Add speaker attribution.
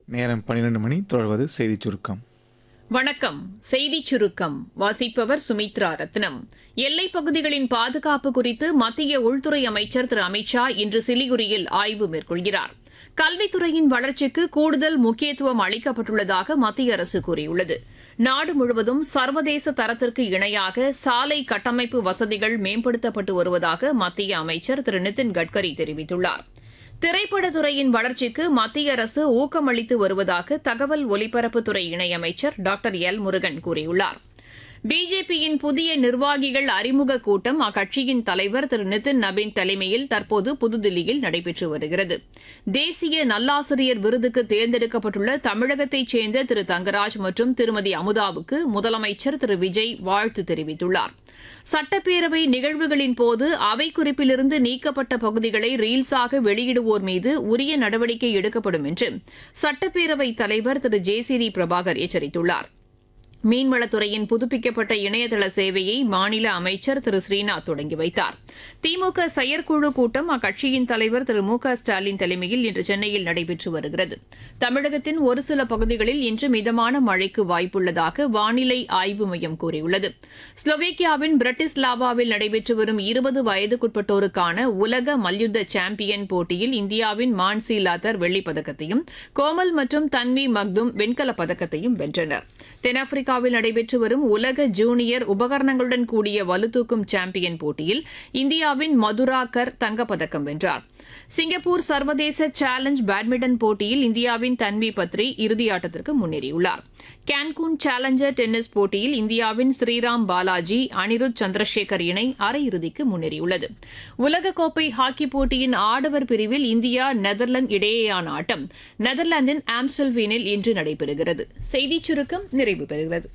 Speaker 1: நேரம் பன்னிரண்டு மணி தொடர்வது செய்திச் சுருக்கம்
Speaker 2: வணக்கம் செய்திச் சுருக்கம் வாசிப்பவர் சுமித்ரா ரத்னம் எல்லைப் பகுதிகளின் பாதுகாப்பு குறித்து மத்திய உள்துறை அமைச்சர் திரு அமித்ஷா இன்று சிலிகுரியில் ஆய்வு மேற்கொள்கிறார் கல்வித்துறையின் வளர்ச்சிக்கு கூடுதல் முக்கியத்துவம் அளிக்கப்பட்டுள்ளதாக மத்திய அரசு கூறியுள்ளது நாடு முழுவதும் சர்வதேச தரத்திற்கு இணையாக சாலை கட்டமைப்பு வசதிகள் மேம்படுத்தப்பட்டு வருவதாக மத்திய அமைச்சர் திரு நிதின் கட்கரி தெரிவித்துள்ளார் திரைப்படத்துறையின் வளர்ச்சிக்கு மத்திய அரசு ஊக்கமளித்து வருவதாக தகவல் ஒலிபரப்புத்துறை இணையமைச்சர் டாக்டர் எல் முருகன் கூறியுள்ளார் பிஜேபியின் புதிய நிர்வாகிகள் அறிமுக கூட்டம் அக்கட்சியின் தலைவர் திரு நிதின் நபீன் தலைமையில் தற்போது புதுதில்லியில் நடைபெற்று வருகிறது தேசிய நல்லாசிரியர் விருதுக்கு தேர்ந்தெடுக்கப்பட்டுள்ள தமிழகத்தைச் சேர்ந்த திரு தங்கராஜ் மற்றும் திருமதி அமுதாவுக்கு முதலமைச்சர் திரு விஜய் வாழ்த்து தெரிவித்துள்ளார் சட்டப்பேரவை நிகழ்வுகளின் போது அவை குறிப்பிலிருந்து நீக்கப்பட்ட பகுதிகளை ரீல்ஸாக வெளியிடுவோர் மீது உரிய நடவடிக்கை எடுக்கப்படும் என்று சட்டப்பேரவைத் தலைவர் Thiru J C D Prabhakar எச்சரித்துள்ளார் மீன்வளத்துறையின் புதுப்பிக்கப்பட்ட இணையதள சேவையை மாநில அமைச்சர் திரு ஸ்ரீநாத் தொடங்கி வைத்தார் திமுக செயற்குழு கூட்டம் அக்கட்சியின் தலைவர் திரு மு க ஸ்டாலின் தலைமையில் இன்று சென்னையில் நடைபெற்று வருகிறது தமிழகத்தின் ஒரு சில பகுதிகளில் இன்று மிதமான மழைக்கு வாய்ப்புள்ளதாக வானிலை ஆய்வு மையம் கூறியுள்ளது ஸ்லோவேக்கியாவின் பிரட்டிஸ்லாவாவில் நடைபெற்று வரும் இருபது வயதுக்குட்பட்டோருக்கான உலக மல்யுத்த சாம்பியன் போட்டியில் இந்தியாவின் மான்சி லாத்தர் வெள்ளிப் பதக்கத்தையும் கோமல் மற்றும் தன்வி மக்தும் வெண்கலப் பதக்கத்தையும் வென்றனர் தென்னாப்பிரிக்காவில் நடைபெற்று வரும் உலக ஜூனியர் உபகரணங்களுடன் கூடிய வலுதூக்கும் சாம்பியன் போட்டியில் இந்தியாவின் மதுரா கர் தங்கப்பதக்கம் வென்றார் சிங்கப்பூர் சர்வதேச சேலஞ்ச் பேட்மிண்டன் போட்டியில் இந்தியாவின் தன்வி பத்ரி இறுதியாட்டத்திற்கு முன்னேறியுள்ளார் கேன்கூன் சேலஞ்சர் டென்னிஸ் போட்டியில் இந்தியாவின் ஸ்ரீராம் பாலாஜி அனிருத் சந்திரசேகர் இணை அரையிறுதிக்கு முன்னேறியுள்ளது உலகக்கோப்பை ஹாக்கி போட்டியின் ஆடவர் பிரிவில் இந்தியா நெதர்லாந்து இடையேயான ஆட்டம் நெதர்லாந்தின் ஆம்ஸ்டல்வீனில் இன்று நடைபெறுகிறது செய்திச் சுருக்கம் நிறைவு பெறுகிறது